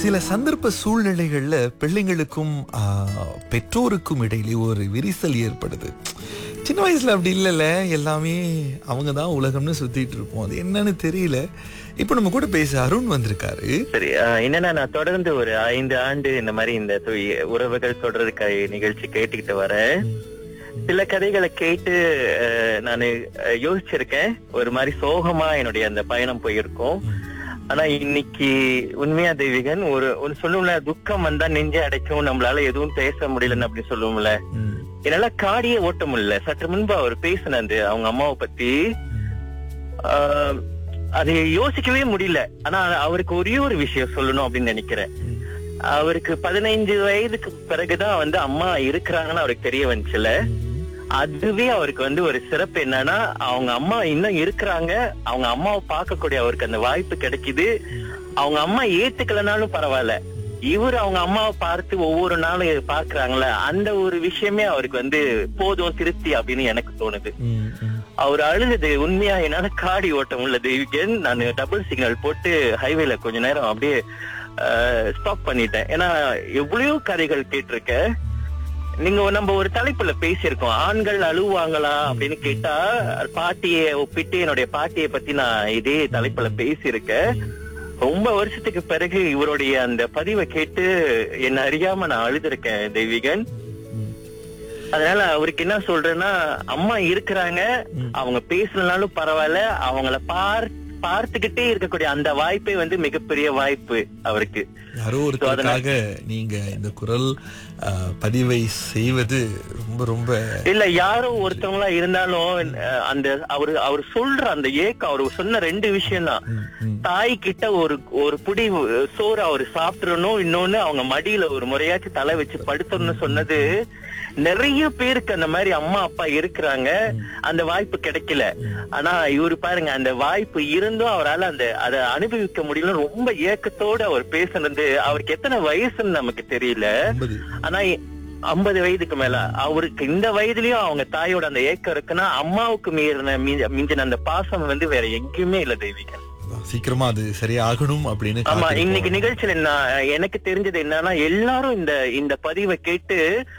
சில சந்தர்ப்ப சூழ்நிலைகள்ல பிள்ளைங்களுக்கும் ஆ, பெற்றோருக்கும் இடையிலே ஒரு விரிசல் ஏற்படுது சின்ன வயசுல அப்படி இல்லைல்ல எல்லாமே அவங்க தான் உலகம்னு சுத்திட்டு இருப்போம் அது என்னன்னு தெரியல இப்போ நம்ம கூட பேச அருண் வந்திருக்காரு சரி அஹ், என்னன்னா நான் தொடர்ந்து ஒரு ஐந்து ஆண்டு இந்த மாதிரி இந்த தொ- உறவுகள் தொடர் க- நிகழ்ச்சி கேட்டுக்கிட்டு வரேன் சில கதைகளை கேட்டு நான் யோசிச்சிருக்கேன் ஒரு மாதிரி சோகமா என்னுடைய அந்த பயணம் போயிருக்கும் ஆனா இன்னைக்கு உண்மையா தெய்வீகன் ஒரு ஒரு சொல்லுவோம்ல துக்கம் வந்தா நெஞ்சை அடைக்கும் நம்மளால எதுவும் பேச முடியலன்னு அப்படி சொல்லுவோம்ல ம், என்னால காடியே ஓட்ட முடியல சற்று முன்பு அவர் பேசினது அவங்க அம்மாவை பத்தி ஆஹ், அதை யோசிக்கவே முடியல ஆனா அவருக்கு ஒரே ஒரு விஷயம் சொல்லணும் அப்படின்னு நினைக்கிறேன் ம், அவருக்கு பதினைஞ்சு வயதுக்கு பிறகுதான் வந்து அம்மா இருக்கிறாங்கன்னு அவருக்கு தெரிய வந்துச்சுல ம். அதுவே அவருக்கு வந்து ஒரு சிறப்பு என்னன்னா அவங்க அம்மா இன்னும் இருக்கிறாங்க அவங்க அம்மாவை பார்க்கக்கூடிய அவருக்கு அந்த வாய்ப்பு கிடைக்குது அவங்க அம்மா ஏத்துக்கலனாலும் பரவாயில்ல இவர் அவங்க அம்மாவை பார்த்து ஒவ்வொரு நாளும் பார்க்கறாங்கல்ல அந்த ஒரு விஷயமே அவருக்கு வந்து போதும் திருப்தி அப்படின்னு எனக்கு தோணுது ம், ம். அவர் அழுது உண்மையா என்னால காடி ஓட்ட முடியல தேவிகன் நான் டபுள் சிக்னல் போட்டு ஹைவேல கொஞ்ச நேரம் அப்படியே ஸ்டாப் பண்ணிட்டேன் ஏன்னா எவ்வளவோ கதைகள் கேட்டிருக்கேன் நீங்க நம்ம ஒரு தலைப்புல பேசியிருக்கோம் ஆண்கள் அழுவாங்களா அப்படின்னு கேட்டா பாட்டியை ஒப்பிட்டு என்னுடைய பாட்டியை பத்தி நான் இதே தலைப்புல பேசியிருக்கேன் ரொம்ப வருஷத்துக்கு பிறகு இவருடைய அந்த பதிவை கேட்டு என்ன அறியாம நான் அழுதுருக்கேன் தெய்வீகன் ம். அதனால அவருக்கு என்ன சொல்றேன்னா அம்மா இருக்கிறாங்க ம். அவங்க பேசலனாலும் பரவாயில்ல அவங்கள பார் பார்த்துக்கிட்டே இருக்கக்கூடிய அந்த வாய்ப்பே வந்து மிகப்பெரிய வாய்ப்பு அவருக்கு யாரோ ஒருத்தருக்காக நீங்க இந்த குரல் ஆ, பதிவை செய்வது ரொம்ப ரொம்ப இல்ல யாரோ ஒருத்தவங்களா இருந்தாலும் அஹ், அந்த அவரு அவர் சொல்ற அந்த ஏக்கம் அவரு சொன்ன ரெண்டு விஷயம் தான் ம், ம். தாய் கிட்ட ஒரு ஒரு புடி சோறு அவரு சாப்பிட்டுறணும் இன்னொன்னு அவங்க மடியில ஒரு முறையாச்சும் தலை வச்சு படுத்தணும்னு சொன்னது நிறைய பேருக்கு அந்த மாதிரி அம்மா அப்பா இருக்கிறாங்க அந்த வாய்ப்பு கிடைக்கல ஆனா இவரு பாருங்க அந்த வாய்ப்பு இருந்தும் அவரால அந்த அதை அனுபவிக்க முடியல ரொம்ப ஏக்கத்தோட அவர் பேசுனது அவருக்கு எத்தனை வயசுன்னு நமக்கு தெரியல ஐம்பது ஆனா ஐம்பது வயதுக்கு மேல அவருக்கு இந்த வயதுலயும் அவங்க தாயோட அந்த ஏக்கம் இருக்குன்னா அம்மாவுக்கு மீறின மீ- மிஞ்சின அந்த பாசம் வந்து வேற எங்கேயுமே இல்ல தெய்வீகன் அதான், சீக்கிரமா அது சரியாகணும் அப்படின்னு ஆமா காத்திருப்போம். இன்னைக்கு நிகழ்ச்சியில நான் எனக்கு தெரிஞ்சது என்னன்னா எல்லாரும் இந்த இந்த பதிவை கேட்டு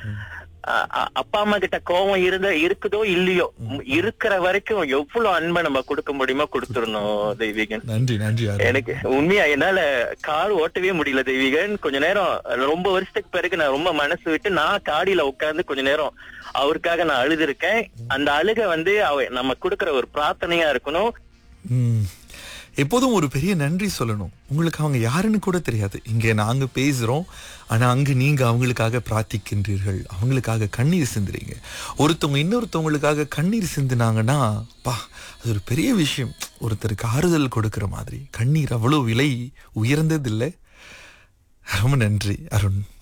அ- அ- அப்பா அம்மா கிட்ட கோவம் இருந்த இருக்குதோ இல்லையோ இருக்கிற வரைக்கும் எவ்வளவு அன்பை நம்ம கொடுக்க முடியுமோ கொடுத்துடணும் தெய்வீகன் நன்றி நன்றி அருண். எனக்கு உண்மையா என்னால கார் ஓட்டவே முடியல தெய்வீகன் கொஞ்ச நேரம் ரொம்ப வருஷத்துக்கு பிறகு நான் ரொம்ப மனசு விட்டு நான் காடியில உட்கார்ந்து கொஞ்ச நேரம் அவருக்காக நான் அழுதுருக்கேன் அந்த அழுக வந்து அவ நம்ம கொடுக்கிற ஒரு பிரார்த்தனையா இருக்கணும் ம். எப்போதும் ஒரு பெரிய நன்றி சொல்லணும் உங்களுக்கு அவங்க யாருன்னு கூட தெரியாது இங்கே நாங்க பேசுறோம் ஆனா அங்க நீங்க அவங்களுக்காக பிரார்த்திக்கின்றீர்கள் அவங்களுக்காக கண்ணீர் சிந்துறீங்க ஒருத்தவங்க இன்னொருத்தவங்களுக்காக கண்ணீர் சிந்துனாங்கன்னா பா அது ஒரு பெரிய விஷயம் ஒருத்தருக்கு ஆறுதல் கொடுக்கிற மாதிரி கண்ணீர் அவ்வளவு விலை உயர்ந்ததில்லை ரொம்ப நன்றி அருண்